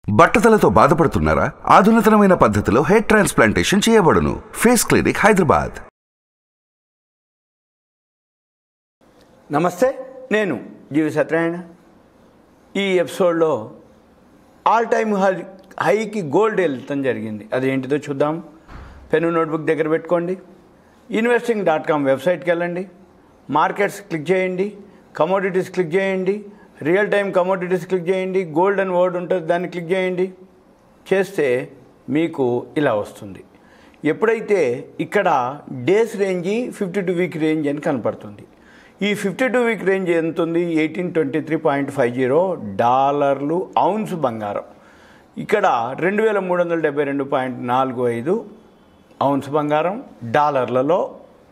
బట్టతలతో బాధపడుతున్నారా ఆధునితనమైన పద్ధతిలో హెయిర్ ట్రాన్స్ప్లాంటేషన్ చేయబడును ఫేస్ క్లినిక్ హైదరాబాద్ నమస్తే నేను జీవి సత్యనారాయణ ఈ ఎపిసోడ్లో ఆల్ టైమ్ హై హైకి గోల్డ్ వెళ్తాం జరిగింది అది ఏంటిదో చూద్దాం పెను నోట్బుక్ దగ్గర పెట్టుకోండి ఇన్వెస్టింగ్ డాట్ కామ్ వెబ్సైట్కి వెళ్ళండి మార్కెట్స్ క్లిక్ చేయండి కమోడిటీస్ క్లిక్ చేయండి రియల్ టైం కమోడిటీస్ క్లిక్ చేయండి గోల్డ్ అండ్ వర్డ్ ఉంటుంది దాన్ని క్లిక్ చేయండి చేస్తే మీకు ఇలా వస్తుంది ఎప్పుడైతే ఇక్కడ days range fifty two week range అని కనపడుతుంది ఈ ఫిఫ్టీ టూ వీక్ రేంజ్ ఎంత ఉంది eighteen twenty three point five zero డాలర్లు ఔన్స్ బంగారం ఇక్కడ రెండు వేల మూడు వందల డెబ్బై రెండు పాయింట్ నాలుగు ఐదు ఔన్స్ బంగారం డాలర్లలో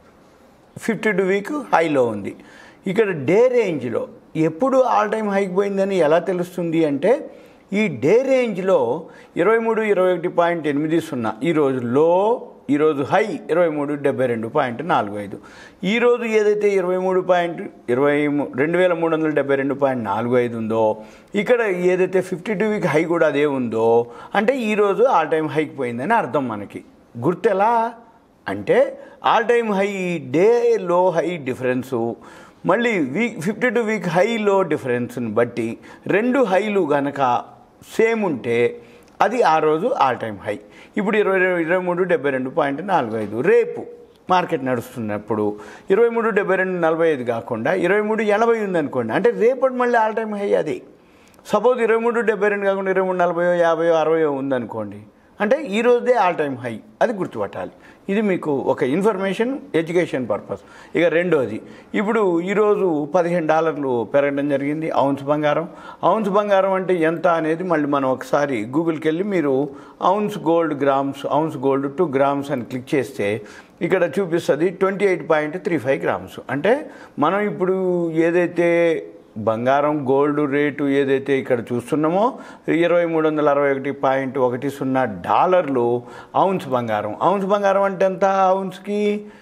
ఫిఫ్టీ టూ వీక్ హైలో ఉంది ఇక్కడ డే రేంజ్లో ఎప్పుడు ఆల్ టైమ్ హైక్ పోయిందని ఎలా తెలుస్తుంది అంటే ఈ డే రేంజ్లో ఇరవై మూడు ఇరవై ఒకటి పాయింట్ ఎనిమిది సున్నా ఈరోజు లో ఈరోజు హై ఇరవై మూడు డెబ్బై రెండు పాయింట్ నాలుగు ఐదు ఈరోజు ఏదైతే ఇరవై మూడు పాయింట్ ఇరవై మూ- రెండు వేల మూడు వందల డెబ్బై రెండు పాయింట్ నాలుగు ఐదు ఉందో ఇక్కడ ఏదైతే ఫిఫ్టీ టూ వీక్ హై కూడా అదే ఉందో అంటే ఈరోజు ఆల్ టైమ్ హైక్ పోయిందని అర్థం మనకి గుర్తు ఎలా అంటే all time high day low high difference మళ్ళీ week fifty two week high low డిఫరెన్స్ని బట్టి రెండు హైలు గనక సేమ్ ఉంటే అది ఆ రోజు ఆల్ టైమ్ హై ఇప్పుడు ఇరవై ఇరవై మూడు డెబ్బై రెండు పాయింట్ నాలుగు ఐదు రేపు మార్కెట్ నడుస్తున్నప్పుడు ఇరవై మూడు డెబ్బై రెండు నలభై ఐదు కాకుండా ఇరవై మూడు ఎనభై ఉందనుకోండి అంటే రేపటి మళ్ళీ ఆల్ టైమ్ హై అదే సపోజ్ ఇరవై మూడు డెబ్బై రెండు కాకుండా ఇరవై మూడు నలభై యాభై అరవై ఉందనుకోండి అంటే ఈ రోజుదే ఆల్ టైమ్ హై అది గుర్తుపట్టాలి ఇది మీకు ఒక ఇన్ఫర్మేషన్ ఎడ్యుకేషన్ పర్పస్ ఇక రెండోది ఇప్పుడు ఈరోజు పదిహేను డాలర్లు పెరగడం జరిగింది ఔన్స్ బంగారం ఔన్స్ బంగారం అంటే ఎంత అనేది మళ్ళీ మనం ఒకసారి గూగుల్కి వెళ్ళి మీరు ounce gold grams ounce gold to grams అని క్లిక్ చేస్తే ఇక్కడ చూపిస్తుంది twenty eight point three five grams అంటే మనం ఇప్పుడు ఏదైతే బంగారం గోల్డ్ రేటు ఏదైతే ఇక్కడ చూస్తున్నామో ఇరవై మూడు వందల అరవై ఒకటి పాయింట్ ఒకటి సున్నా డాలర్లు ఔన్స్ బంగారం ఔన్స్ బంగారం అంటే ఎంత ఔన్స్కి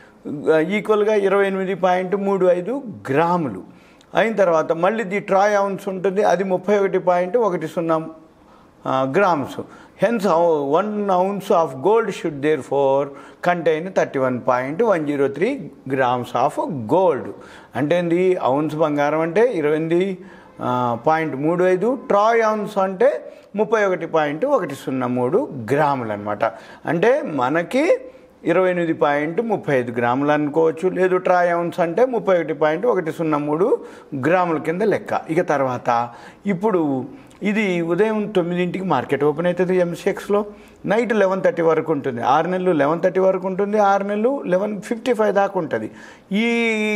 ఈక్వల్గా ఇరవై ఎనిమిది పాయింట్ మూడు ఐదు గ్రాములు అయిన తర్వాత మళ్ళీ ది ట్రాయ్ ఔన్స్ ఉంటుంది అది ముప్పై ఒకటి పాయింట్ ఒకటి సున్నా grams hence one ounce of gold should therefore contain thirty one point one zero three grams of gold అంటే ఏంది ఔన్స్ బంగారం అంటే ఇరవై ఎనిమిది పాయింట్ మూడు ఐదు ట్రాయ్ ఔన్స్ అంటే ముప్పై ఒకటి పాయింట్ ఒకటి సున్నా మూడు గ్రాములు అనమాట అంటే మనకి ఇరవై ఎనిమిది పాయింట్ ముప్పై ఐదు గ్రాములు అనుకోవచ్చు లేదు ట్రాయ్ ఔన్స్ అంటే ముప్పై ఒకటి పాయింట్ ఒకటి సున్నా మూడు గ్రాముల కింద లెక్క ఇక తర్వాత ఇప్పుడు ఇది ఉదయం తొమ్మిదింటికి మార్కెట్ ఓపెన్ అవుతుంది ఎంసీఎక్స్లో నైట్ లెవెన్ థర్టీ వరకు ఉంటుంది ఆరు నెలలు లెవెన్ థర్టీ వరకు ఉంటుంది ఆరు నెలలు లెవెన్ ఫిఫ్టీ ఫైవ్ దాకా ఉంటుంది ఈ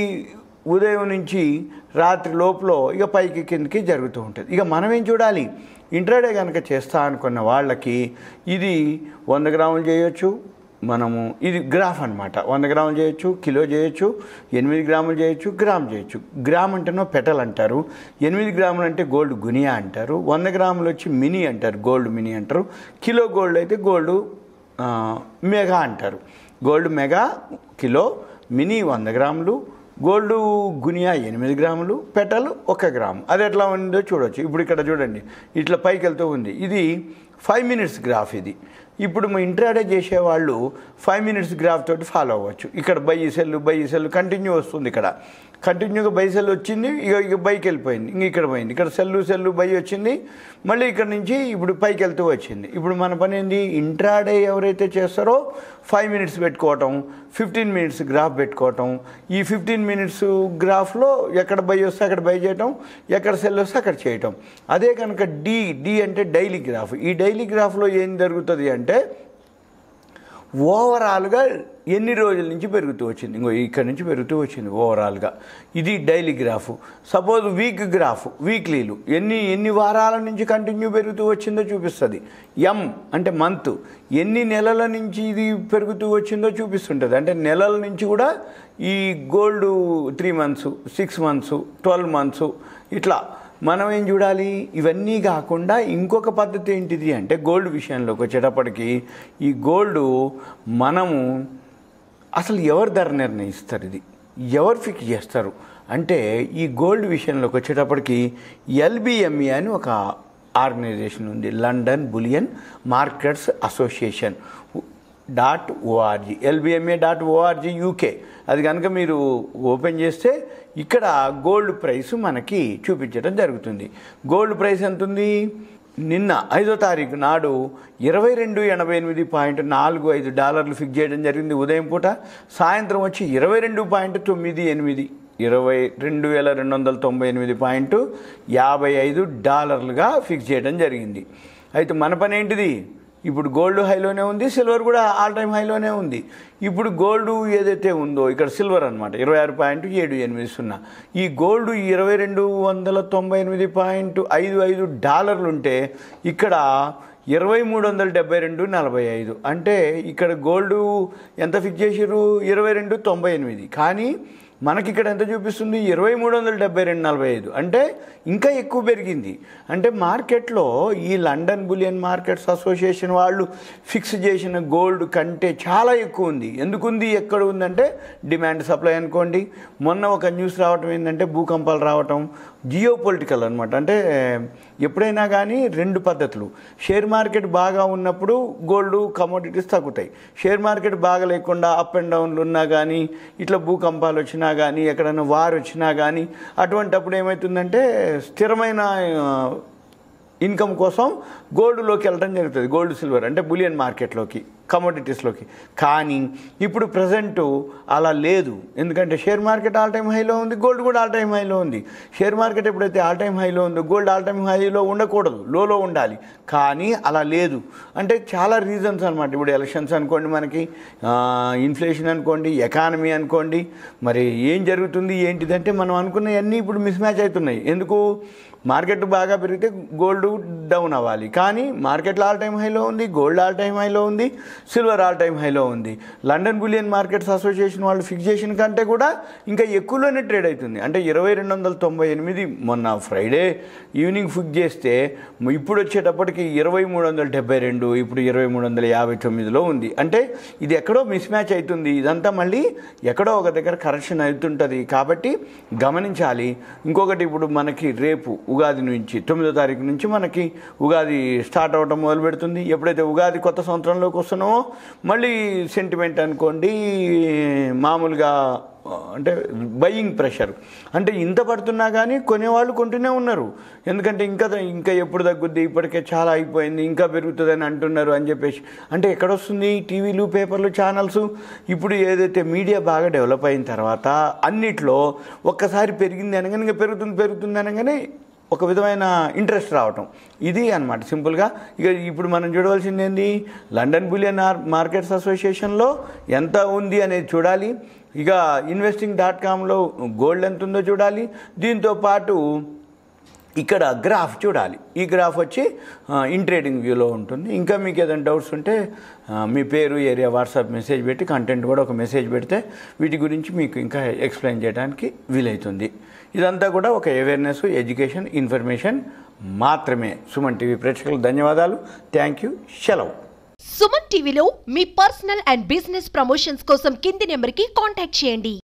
ఉదయం నుంచి రాత్రి లోపల ఇక పైకి కిందకి జరుగుతూ ఉంటుంది ఇక మనం ఏం చూడాలి ఇంట్రాడే కనుక చేస్తా అనుకున్న వాళ్ళకి ఇది వంద గ్రాములు చేయొచ్చు మనము ఇది గ్రాఫ్ అనమాట వంద గ్రాములు చేయొచ్చు కిలో చేయొచ్చు ఎనిమిది గ్రాములు చేయొచ్చు గ్రామ్ చేయొచ్చు గ్రామ్ అంటేనో పెటల్ అంటారు ఎనిమిది గ్రాములు అంటే గోల్డ్ గునియా అంటారు వంద గ్రాములు వచ్చి మినీ అంటారు గోల్డ్ మినీ అంటారు కిలో గోల్డ్ అయితే గోల్డ్ ఆ, మెగా అంటారు గోల్డ్ మెగా కిలో మినీ వంద గ్రాములు గోల్డ్ గునియా ఎనిమిది గ్రాములు పెటల్ ఒక గ్రాము అది ఎట్లా ఉందో చూడొచ్చు ఇప్పుడు ఇక్కడ చూడండి ఇట్లా పైకి వెళ్తూ ఉంది ఇది ఫైవ్ మినిట్స్ గ్రాఫ్ ఇది ఇప్పుడు మా ఇంట్రాడే చేసేవాళ్ళు ఫైవ్ మినిట్స్ గ్రాఫ్ తోటి ఫాలో అవ్వచ్చు ఇక్కడ buy sell buy sell continue వస్తుంది ఇక్కడ కంటిన్యూగా బై సెల్ వచ్చింది ఇక ఇక బైకి వెళ్ళిపోయింది ఇంక ఇక్కడ పోయింది ఇక్కడ సెల్లు సెల్లు బై వచ్చింది మళ్ళీ ఇక్కడ నుంచి ఇప్పుడు పైకి వెళ్తూ వచ్చింది ఇప్పుడు మన పని ఏంది ఇంట్రాడే ఎవరైతే చేస్తారో ఫైవ్ మినిట్స్ పెట్టుకోవటం ఫిఫ్టీన్ మినిట్స్ గ్రాఫ్ పెట్టుకోవటం ఈ ఫిఫ్టీన్ మినిట్స్ గ్రాఫ్లో ఎక్కడ బై వస్తే అక్కడ బై చేయటం ఎక్కడ సెల్ వస్తే అక్కడ చేయటం అదే కనుక డి డి అంటే డైలీ గ్రాఫ్ ఈ డైలీ గ్రాఫ్లో ఏం జరుగుతుంది అంటే ఓవరాల్గా ఎన్ని రోజుల నుంచి పెరుగుతూ వచ్చింది ఇంకో ఇక్కడ నుంచి పెరుగుతూ వచ్చింది ఓవరాల్గా ఇది daily graph suppose week graph వీక్లీలు ఎన్ని ఎన్ని వారాల నుంచి కంటిన్యూ పెరుగుతూ వచ్చిందో చూపిస్తుంది ఎం అంటే మంత్ ఎన్ని నెలల నుంచి ఇది పెరుగుతూ వచ్చిందో చూపిస్తుంటుంది అంటే నెలల నుంచి కూడా ఈ gold three months six months twelve months ఇట్లా మనం ఏం చూడాలి ఇవన్నీ కాకుండా ఇంకొక పద్ధతి ఏంటిది అంటే గోల్డ్ విషయంలోకి వచ్చేటప్పటికి ఈ గోల్డ్ మనము అసలు ఎవరు ధర నిర్ణయిస్తారు ఇది ఎవరు ఫిక్స్ చేస్తారు అంటే ఈ గోల్డ్ విషయంలోకి వచ్చేటప్పటికి ఎల్బిఎంఈ అని ఒక ఆర్గనైజేషన్ ఉంది London bullion markets association dot ORG LBMA dot ORG UK అది కనుక మీరు ఓపెన్ చేస్తే ఇక్కడ గోల్డ్ ప్రైస్ మనకి చూపించడం జరుగుతుంది గోల్డ్ ప్రైస్ ఎంత ఉంది నిన్న ఐదో తారీఖు నాడు ఇరవై రెండు ఎనభై ఎనిమిది పాయింట్ నాలుగు ఐదు డాలర్లు ఫిక్స్ చేయడం జరిగింది ఉదయం పూట సాయంత్రం వచ్చి ఇరవై రెండు పాయింట్ తొమ్మిది ఎనిమిది ఇరవై రెండు వేల రెండు వందల తొంభై ఎనిమిది పాయింట్ యాభై ఐదు డాలర్లుగా ఫిక్స్ చేయడం జరిగింది అయితే మన పని ఏంటిది ఇప్పుడు గోల్డ్ హైలోనే ఉంది సిల్వర్ కూడా ఆల్ టైమ్ హైలోనే ఉంది ఇప్పుడు గోల్డ్ ఏదైతే ఉందో ఇక్కడ సిల్వర్ అనమాట ఇరవై ఆరు పాయింట్ ఏడు ఎనిమిది సున్నా ఈ గోల్డ్ ఇరవై రెండు వందల తొంభై ఎనిమిది పాయింట్ ఐదు ఐదు డాలర్లు ఉంటే ఇక్కడ ఇరవై మూడు వందల డెబ్బై రెండు నలభై ఐదు అంటే ఇక్కడ గోల్డ్ ఎంత ఫిక్స్ చేసారు ఇరవై రెండు తొంభై ఎనిమిది కానీ మనకి ఇక్కడ ఎంత చూపిస్తుంది ఇరవై మూడు వందల డెబ్బై రెండు నలభై ఐదు అంటే ఇంకా ఎక్కువ పెరిగింది అంటే మార్కెట్లో ఈ లండన్ బులియన్ మార్కెట్స్ అసోసియేషన్ వాళ్ళు ఫిక్స్ చేసిన గోల్డ్ కంటే చాలా ఎక్కువ ఉంది ఎందుకుంది ఎక్కడ ఉందంటే డిమాండ్ సప్లై అనుకోండి మొన్న ఒక న్యూస్ రావటం ఏంటంటే భూకంపాలు రావటం జియో పొలిటికల్ అనమాట అంటే ఎప్పుడైనా కానీ రెండు పద్ధతులు షేర్ మార్కెట్ బాగా ఉన్నప్పుడు గోల్డ్ కమోడిటీస్ తగ్గుతాయి షేర్ మార్కెట్ బాగా లేకుండా అప్ అండ్ డౌన్లు ఉన్నా కానీ ఇట్లా భూకంపాలు వచ్చినా కానీ ఎక్కడైనా వార్ వచ్చినా కానీ అటువంటప్పుడు ఏమవుతుందంటే స్థిరమైన ఆ, ఇన్కమ్ కోసం గోల్డ్లోకి వెళ్ళడం జరుగుతుంది గోల్డ్ సిల్వర్ అంటే బులియన్ మార్కెట్లోకి కమోడిటీస్లోకి కానీ ఇప్పుడు ప్రజెంట్ అలా లేదు ఎందుకంటే షేర్ మార్కెట్ ఆల్ టైమ్ హైలో ఉంది గోల్డ్ కూడా ఆల్ టైమ్ హైలో ఉంది షేర్ మార్కెట్ ఎప్పుడైతే ఆల్ టైమ్ హైలో ఉందో గోల్డ్ ఆల్ టైమ్ హైలో ఉండకూడదు లోలో ఉండాలి కానీ అలా లేదు అంటే చాలా రీజన్స్ అనమాట ఇప్పుడు ఎలక్షన్స్ అనుకోండి మనకి ఇన్ఫ్లేషన్ అనుకోండి ఎకానమీ అనుకోండి మరి ఏం జరుగుతుంది ఏంటిదంటే మనం అనుకున్నవన్నీ ఇప్పుడు మిస్ మ్యాచ్ అవుతున్నాయి ఎందుకు మార్కెట్ బాగా పెరిగితే గోల్డ్ డౌన్ అవ్వాలి కానీ మార్కెట్లో ఆల్ టైమ్ హైలో ఉంది గోల్డ్ ఆల్ టైమ్ హైలో ఉంది సిల్వర్ ఆల్ టైమ్ హైలో ఉంది లండన్ బులియన్ మార్కెట్స్ అసోసియేషన్ వాళ్ళు ఫిక్సేషన్ కంటే కూడా ఇంకా ఎక్కువలోనే ట్రేడ్ అవుతుంది అంటే ఇరవై రెండు వందల తొంభై ఎనిమిది మొన్న ఫ్రైడే ఈవినింగ్ ఫిక్స్ చేస్తే ఇప్పుడు వచ్చేటప్పటికి ఇరవై మూడు వందల డెబ్బై రెండు ఇప్పుడు ఇరవై మూడు వందల యాభై తొమ్మిదిలో ఉంది అంటే ఇది ఎక్కడో మిస్ మ్యాచ్ అవుతుంది ఇదంతా మళ్ళీ ఎక్కడో ఒక దగ్గర కరెక్షన్ అవుతుంటుంది కాబట్టి గమనించాలి ఇంకొకటి ఇప్పుడు మనకి రేపు ఉగాది నుంచి తొమ్మిదో తారీఖు నుంచి మనకి ఉగాది స్టార్ట్ అవ్వడం మొదలు పెడుతుంది ఎప్పుడైతే ఉగాది కొత్త సంవత్సరంలోకి వస్తున్నామో మళ్ళీ సెంటిమెంట్ అనుకోండి మామూలుగా ఆ, అంటే బయింగ్ ప్రెషర్ అంటే ఇంత పడుతున్నా కానీ కొనేవాళ్ళు కొంటూనే ఉన్నారు ఎందుకంటే ఇంకా ఇంకా ఎప్పుడు తగ్గుద్ది ఇప్పటికే చాలా అయిపోయింది ఇంకా పెరుగుతుందని అంటున్నారు అని చెప్పేసి అంటే ఎక్కడొస్తుంది టీవీలు పేపర్లు ఛానల్స్ ఇప్పుడు ఏదైతే మీడియా బాగా డెవలప్ అయిన తర్వాత అన్నిట్లో ఒక్కసారి పెరిగింది అనగానే ఇంకా పెరుగుతుంది పెరుగుతుంది అనగానే ఒక విధమైన ఇంట్రెస్ట్ రావటం ఇది అన్నమాట సింపుల్గా ఇక ఇప్పుడు మనం చూడవలసింది ఏంది లండన్ బులియన్ ఆర్ మార్కెట్స్ అసోసియేషన్లో ఎంత ఉంది అనేది చూడాలి ఇక ఇన్వెస్టింగ్ డాట్ కామ్లో గోల్డ్ ఎంత ఉందో చూడాలి దీంతో పాటు ఇక్కడ గ్రాఫ్ చూడాలి ఈ గ్రాఫ్ వచ్చి ఇన్ ట్రేడింగ్ వ్యూలో ఉంటుంది ఇంకా మీకు ఏదైనా డౌట్స్ ఉంటే ఆ, మీ పేరు ఏరియా వాట్సాప్ మెసేజ్ పెట్టి కంటెంట్ కూడా ఒక మెసేజ్ పెడితే వీటి గురించి మీకు ఇంకా ఎక్స్ప్లెయిన్ చేయడానికి వీలవుతుంది ఇదంతా కూడా ఒక అవేర్నెస్ ఎడ్యుకేషన్ ఇన్ఫర్మేషన్ మాత్రమే సుమన్ టీవీ ప్రేక్షకులకు ధన్యవాదాలు థ్యాంక్ యూ సెలవు సుమన్ టీవీలో మీ పర్సనల్ అండ్ బిజినెస్ ప్రమోషన్స్ కోసం కింది నెంబర్కి కాంటాక్ట్ చేయండి